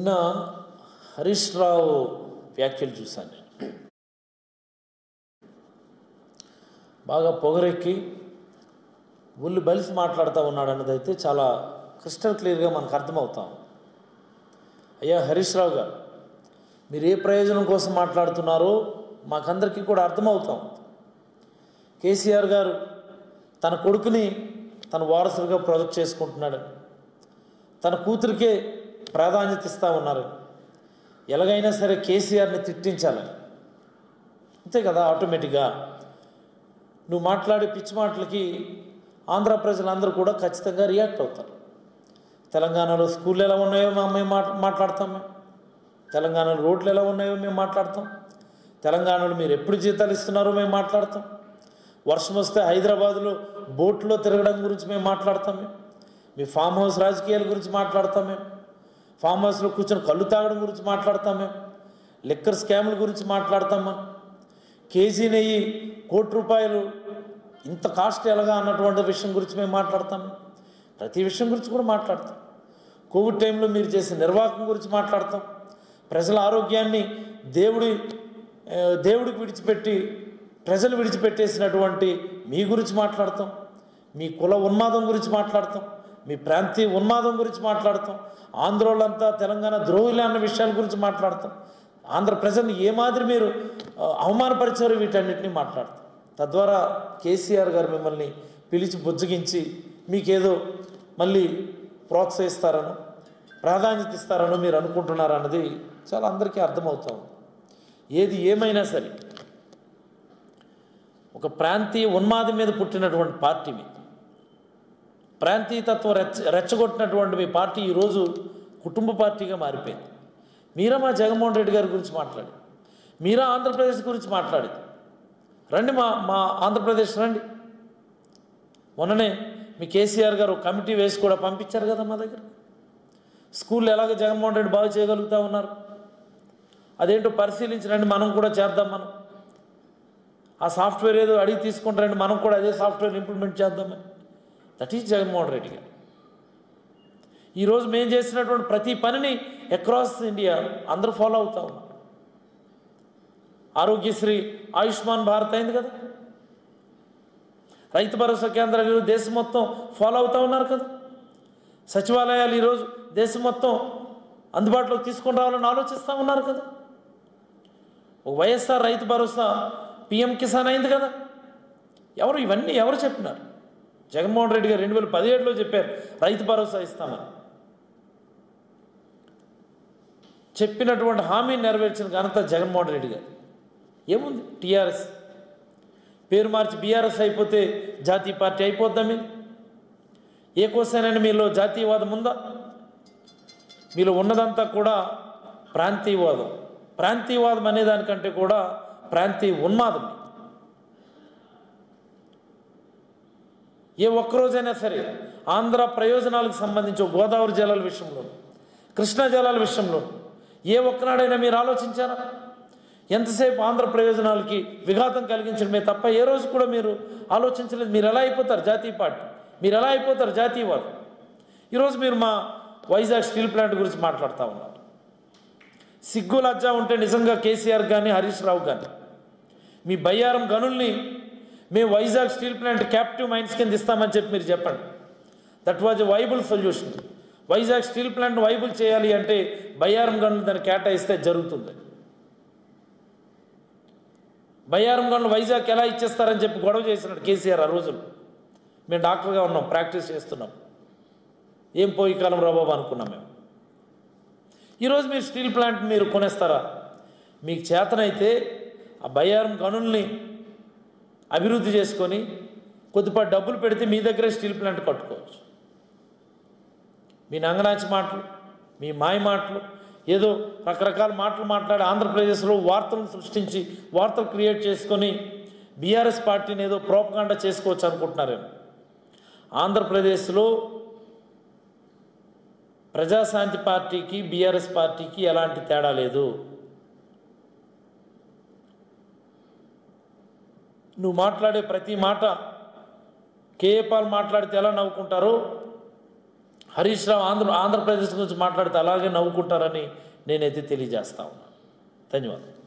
నిన్న హరీష్ రావు వ్యాఖ్యలు చూశాను నేను బాగా పొగరెక్కి ఉల్లి బలిసి మాట్లాడుతూ ఉన్నాడు అన్నది అయితే చాలా క్రిస్టల్ క్లియర్గా మనకు అర్థమవుతాం అయ్యా హరీష్ రావు గారు మీరు ఏ ప్రయోజనం కోసం మాట్లాడుతున్నారో మాకందరికీ కూడా అర్థమవుతాం కేసీఆర్ గారు తన కొడుకుని తన వారసుడిగా ప్రొజెక్ట్ చేసుకుంటున్నాడు తన కూతురికే ప్రాధాన్యత ఇస్తూ ఉన్నారు ఎలాగైనా సరే కేసీఆర్ని తిట్టించాలని అంతే కదా ఆటోమేటిక్గా నువ్వు మాట్లాడే పిచ్చి మాటలకి ఆంధ్ర ప్రజలందరూ కూడా ఖచ్చితంగా రియాక్ట్ అవుతారు తెలంగాణలో స్కూళ్ళు ఎలా ఉన్నాయో మా- మేము మాట్ మాట్లాడతాం మేము తెలంగాణలో రోడ్లు ఎలా ఉన్నాయో మేము మాట్లాడతాం తెలంగాణలో మీరు ఎప్పుడు జీతాలు ఇస్తున్నారో మేము మాట్లాడతాం వర్షం వస్తే హైదరాబాద్లో బోట్లో తిరగడం గురించి మేము మాట్లాడతాం మేము మీ ఫామ్ హౌస్ రాజకీయాల గురించి మాట్లాడతాం మేము ఫామ్ హౌస్లో కూర్చొని కళ్ళు తాగడం గురించి మాట్లాడతాం మేము లిక్కర్ స్కాముల గురించి మాట్లాడతాం మనం కేజీ నెయ్యి కోటి రూపాయలు ఇంత కాస్ట్ ఎలాగా అన్నటువంటి విషయం గురించి మేము మాట్లాడతాం ప్రతి విషయం గురించి కూడా మాట్లాడతాం కోవిడ్ టైంలో మీరు చేసే నిర్వాహకం గురించి మాట్లాడతాం ప్రజల ఆరోగ్యాన్ని దేవుడి ఆ, దేవుడికి విడిచిపెట్టి ప్రజలు విడిచిపెట్టేసినటువంటి మీ గురించి మాట్లాడతాం మీ కుల ఉన్మాదం గురించి మాట్లాడతాం మీ ప్రాంతీయ ఉన్మాదం గురించి మాట్లాడతాం ఆంధ్రోళ్ళంతా తెలంగాణ ద్రోహులే అన్న విషయాల గురించి మాట్లాడతాం ఆంధ్ర ప్రజల్ని ఏ మాదిరి మీరు ఆ, అవమానపరిచారు వీటన్నిటిని మాట్లాడతాం తద్వారా కేసీఆర్ గారు మిమ్మల్ని పిలిచి బుజ్జగించి మీకేదో మళ్ళీ ప్రోత్సహిస్తారనో ప్రాధాన్యత ఇస్తారనో మీరు అనుకుంటున్నారన్నది చాలా అందరికీ అర్థమవుతా ఉంది ఏది ఏమైనా సరే ఒక ప్రాంతీయ ఉన్మాదం మీద పుట్టినటువంటి పార్టీ మీ ప్రాంతీయతత్వం రెచ్చ రెచ్చగొట్టినటువంటి మీ పార్టీ ఈరోజు కుటుంబ పార్టీగా మారిపోయింది మీరా మా జగన్మోహన్ రెడ్డి గారి గురించి మాట్లాడి మీరా ఆంధ్రప్రదేశ్ గురించి మాట్లాడేది రండి మా మా ఆంధ్రప్రదేశ్ రండి మొన్ననే మీ కేసీఆర్ గారు ఒక కమిటీ వేసి కూడా పంపించారు కదా మా దగ్గర స్కూల్ ఎలాగ జగన్మోహన్ రెడ్డి బాగు చేయగలుగుతా ఉన్నారు అదేంటో పరిశీలించరండి మనం కూడా చేద్దాం మనం ఆ సాఫ్ట్వేర్ ఏదో అడిగి తీసుకుంటారండి మనం కూడా అదే సాఫ్ట్వేర్ ఇంప్లిమెంట్ చేద్దామని దట్ ఈజ్ జగన్మోహన్ రెడ్డి గారు ఈరోజు మేము చేసినటువంటి ప్రతి పనిని అక్రాస్ ఇండియా అందరూ ఫాలో అవుతా ఉన్నారు ఆరోగ్యశ్రీ ఆయుష్మాన్ భారత్ అయింది కదా రైతు భరోసా కేంద్రాలు ఈరోజు దేశం మొత్తం ఫాలో అవుతూ ఉన్నారు కదా సచివాలయాలు ఈరోజు దేశం మొత్తం అందుబాటులోకి తీసుకొని రావాలని ఆలోచిస్తూ ఉన్నారు కదా ఒక వైఎస్ఆర్ రైతు భరోసా పిఎం కిసాన్ అయింది కదా ఎవరు ఇవన్నీ ఎవరు చెప్పినారు జగన్మోహన్ రెడ్డి గారు రెండు వేల పదిహేడులో చెప్పారు రైతు భరోసా ఇస్తామని చెప్పినటువంటి హామీని నెరవేర్చిన ఘనత జగన్మోహన్ రెడ్డి గారు ఏముంది టీఆర్ఎస్ పేరు మార్చి బీఆర్ఎస్ అయిపోతే జాతీయ పార్టీ అయిపోద్దా మీరు ఏ కోసమైనా మీలో జాతీయవాదం ఉందా మీలో ఉన్నదంతా కూడా ప్రాంతీయవాదం ప్రాంతీయవాదం అనే దానికంటే కూడా ప్రాంతీయ ఉన్మాదం ఏ ఒక్కరోజైనా సరే ఆంధ్ర ప్రయోజనాలకు సంబంధించి ఒక గోదావరి జలాల విషయంలో కృష్ణా జలాల విషయంలో ఏ ఒక్కనాడైనా మీరు ఆలోచించారా ఎంతసేపు ఆంధ్ర ప్రయోజనాలకి విఘాతం కలిగించడమే తప్ప ఏ రోజు కూడా మీరు ఆలోచించలేదు మీరు ఎలా అయిపోతారు జాతీయ పార్టీ మీరు ఎలా అయిపోతారు జాతీయవాదం ఈరోజు మీరు మా వైజాగ్ స్టీల్ ప్లాంట్ గురించి మాట్లాడుతూ ఉన్నారు సిగ్గు లజ్జా ఉంటే నిజంగా కేసీఆర్ కానీ హరీష్ రావు కానీ మీ బయ్యారం గనుల్ని మేము Vizag steel plant captive mines కింద ఇస్తామని చెప్పి మీరు చెప్పండి that was a viable solution Vizag steel plant viable చేయాలి అంటే బయ్యారం గనులు దాన్ని కేటాయిస్తే జరుగుతుంది బయ్యారం గనులు వైజాగ్ ఎలా ఇచ్చేస్తారని చెప్పి గొడవ చేసినాడు కేసీఆర్ ఆ రోజులు మేము డాక్టర్గా ఉన్నాం ప్రాక్టీస్ చేస్తున్నాం ఏం పోయి కాలం రాబాబు అనుకున్నాం మేము ఈరోజు మీరు స్టీల్ ప్లాంట్ మీరు కొనేస్తారా మీకు చేతనైతే ఆ బయ్యారం గనుల్ని అభివృద్ధి చేసుకొని కొద్దిపాటి డబ్బులు పెడితే మీ దగ్గరే స్టీల్ ప్లాంట్ కట్టుకోవచ్చు మీ నంగనాచి మాటలు మీ మాయ మాటలు ఏదో రకరకాల మాటలు మాట్లాడి ఆంధ్రప్రదేశ్లో వార్తలను సృష్టించి వార్తలు క్రియేట్ చేసుకొని బీఆర్ఎస్ పార్టీని ఏదో ప్రోపగాండా చేసుకోవచ్చు అనుకుంటున్నారేమో ఆంధ్రప్రదేశ్లో ప్రజాశాంతి పార్టీకి బీఆర్ఎస్ పార్టీకి ఎలాంటి తేడా లేదు నువ్వు మాట్లాడే ప్రతి మాట కేఏపాల్ మాట్లాడితే ఎలా నవ్వుకుంటారో హరీష్ రావు ఆంధ్ర ఆంధ్రప్రదేశ్ గురించి మాట్లాడితే అలాగే నవ్వుకుంటారని నేనైతే తెలియజేస్తా ఉన్నాను ధన్యవాదాలు